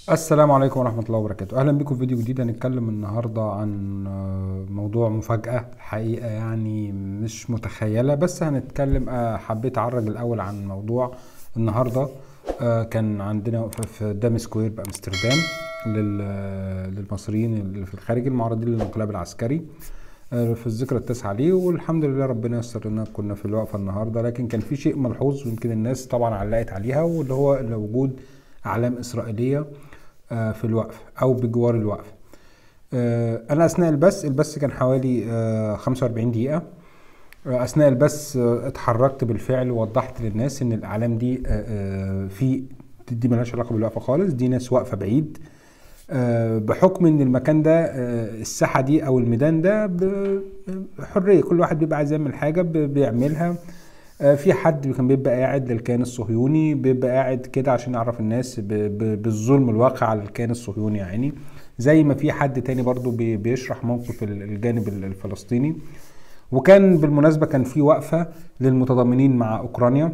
السلام عليكم ورحمة الله وبركاته أهلا بكم في فيديو جديد هنتكلم النهاردة عن آه، موضوع مفاجأة الحقيقة يعني مش متخيلة بس هنتكلم آه، حبيت أعرج الأول عن موضوع النهاردة آه، كان عندنا في- في دام سكوير بأمستردام لل- للمصريين اللي في الخارج المعرضين للانقلاب العسكري آه، في الذكرى التاسعة ليه والحمد لله ربنا يسر لنا كنا في الوقفة النهاردة لكن كان في شيء ملحوظ ويمكن الناس طبعا علقت عليها واللي هو اللي وجود أعلام إسرائيلية آه، في الوقف او بجوار الوقف آه، انا اثناء البث البث كان حوالي آه، 45 دقيقه آه، اثناء البث آه، اتحركت بالفعل ووضحت للناس ان الاعلام دي آه، آه، في دي ملهاش علاقه بالوقفه خالص دي ناس واقفه بعيد آه، بحكم ان المكان ده آه، الساحه دي او الميدان ده ب- بحريه كل واحد بيبقى عايز يعمل حاجه ب- بيعملها آه، في حد كان بيبقى قاعد للكيان الصهيوني بيبقى قاعد كده عشان يعرف الناس ب- ب- بالظلم الواقع على الكيان الصهيوني يعني زي ما في حد تاني برضو بي- بيشرح موقف ال- الجانب ال- الفلسطيني وكان بالمناسبة كان في وقفة للمتضامنين مع أوكرانيا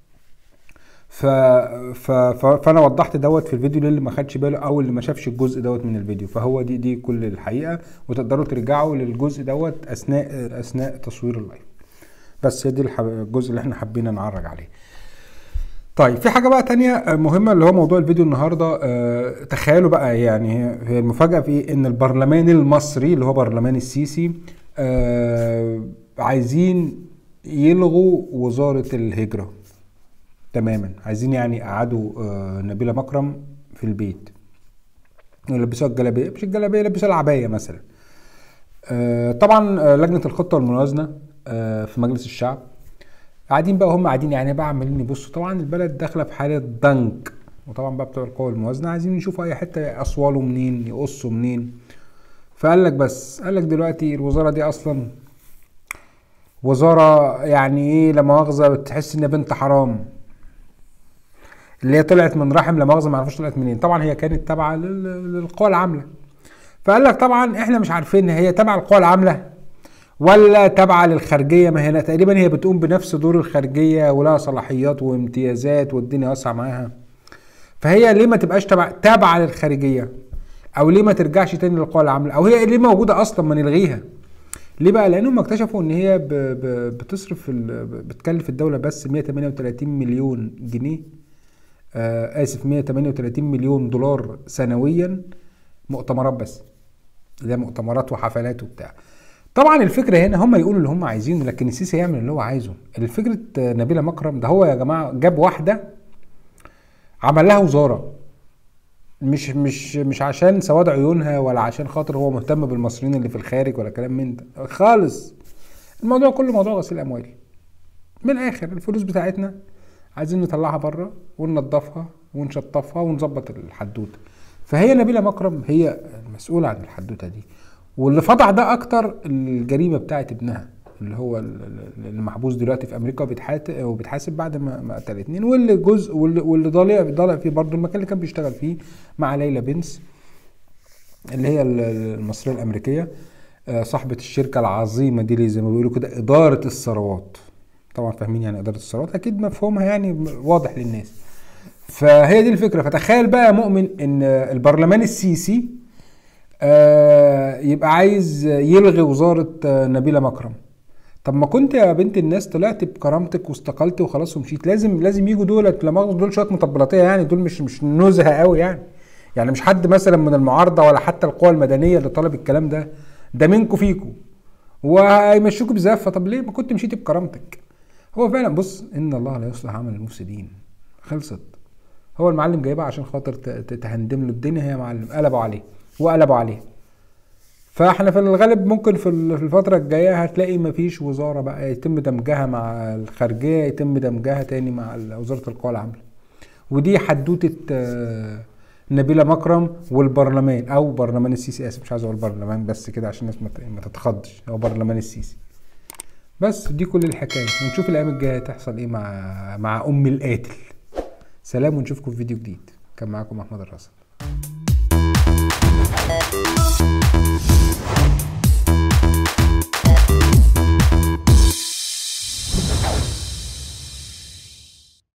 ف... ف... ف... فانا وضحت دوت في الفيديو للي ما خدش باله او اللي ما شافش الجزء دوت من الفيديو فهو دي دي كل الحقيقه وتقدروا ترجعوا للجزء دوت اثناء اثناء تصوير اللايف بس هي دي الح- الجزء اللي احنا حبينا نعرج عليه طيب في حاجه بقى تانية آه، مهمه اللي هو موضوع الفيديو النهارده آه، تخيلوا بقى يعني هي هي المفاجاه في إيه؟ ان البرلمان المصري اللي هو برلمان السيسي آه، عايزين يلغوا وزاره الهجره تماما عايزين يعني يقعدوا آه، نبيله مكرم في البيت يلبسوها الجلابيه مش الجلابيه يلبسوها العبايه مثلا آه، طبعا آه، لجنه الخطه والموازنه آه، في مجلس الشعب قاعدين بقى هم قاعدين يعني بقى عمالين يبصوا طبعا البلد داخله في حاله ضنك وطبعا بقى بتوع القوى الموازنه عايزين يشوفوا اي حته اصواله منين يقصوا منين فقال لك بس قال لك دلوقتي الوزاره دي اصلا وزاره يعني ايه لا مؤاخذه بتحس ان بنت حرام اللي هي طلعت من رحم لا مؤاخذه ما اعرفش طلعت منين طبعا هي كانت تابعه لل- للقوى العامله فقال لك طبعا احنا مش عارفين هي تابعه القوى العامله ولا تابعه للخارجيه ما هي تقريبا هي بتقوم بنفس دور الخارجيه ولها صلاحيات وامتيازات والدنيا واسعه معاها فهي ليه ما تبقاش تبع تابعه للخارجيه او ليه ما ترجعش تاني للقوى العامله او هي ليه موجوده اصلا ما نلغيها ليه بقى لانهم اكتشفوا ان هي ب... ب... بتصرف ال... بتكلف الدوله بس 138 مليون جنيه آه اسف 138 مليون دولار سنويا مؤتمرات بس اللي هي مؤتمرات وحفلات وبتاع طبعا الفكره هنا هم يقولوا اللي هم عايزينه لكن السيسي يعمل اللي هو عايزه الفكره آه، نبيله مكرم ده هو يا جماعه جاب واحده عمل لها وزاره مش مش مش عشان سواد عيونها ولا عشان خاطر هو مهتم بالمصريين اللي في الخارج ولا كلام من ده خالص الموضوع كله موضوع غسيل اموال من الاخر الفلوس بتاعتنا عايزين نطلعها بره وننضفها ونشطفها ونظبط الحدوته فهي نبيله مكرم هي المسؤوله عن الحدوته دي واللي فضح ده اكتر الجريمه بتاعت ابنها اللي هو ال- ال- اللي محبوس دلوقتي في امريكا وبيتحات- وبيتحاسب بعد ما ما قتل اتنين واللي جزء واللي, واللي ضالع ضالع فيه برضه المكان اللي كان بيشتغل فيه مع ليلى بنس اللي هي ال- المصريه الامريكيه آه، صاحبه الشركه العظيمه دي اللي زي ما بيقولوا كده اداره الثروات طبعا فاهمين يعني اداره الثروات اكيد مفهومها يعني واضح للناس فهي دي الفكره فتخيل بقى يا مؤمن ان البرلمان السيسي آه، يبقى عايز يلغي وزاره آه، نبيله مكرم طب ما كنت يا بنت الناس طلعت بكرامتك واستقلت وخلاص ومشيت لازم لازم يجوا دولت لا مؤاخذة دول شويه مطبلاتيه يعني دول مش مش نزهه قوي يعني يعني مش حد مثلا من المعارضه ولا حتى القوى المدنيه اللي طلب الكلام ده ده منكم فيكم وهيمشوكوا بزفه طب ليه ما كنت مشيت بكرامتك هو فعلا بص ان الله لا يصلح عمل المفسدين خلصت هو المعلم جايبها عشان خاطر ت- ت- تهندم له الدنيا هي معلم قلبوا عليه وقلبوا عليه فاحنا في الغالب ممكن في ال- في الفترة الجاية هتلاقي مفيش وزارة بقى يتم دمجها مع الخارجية يتم دمجها تاني مع ال- وزارة القوى العاملة ودي حدوتة آه، نبيلة مكرم والبرلمان او برلمان السيسي اسف مش عايز اقول برلمان بس كده عشان الناس ما ت- ما تتخضش هو برلمان السيسي بس دي كل الحكاية ونشوف الايام الجاية هتحصل ايه مع مع ام القاتل سلام ونشوفكم في فيديو جديد كان معاكم احمد الرصد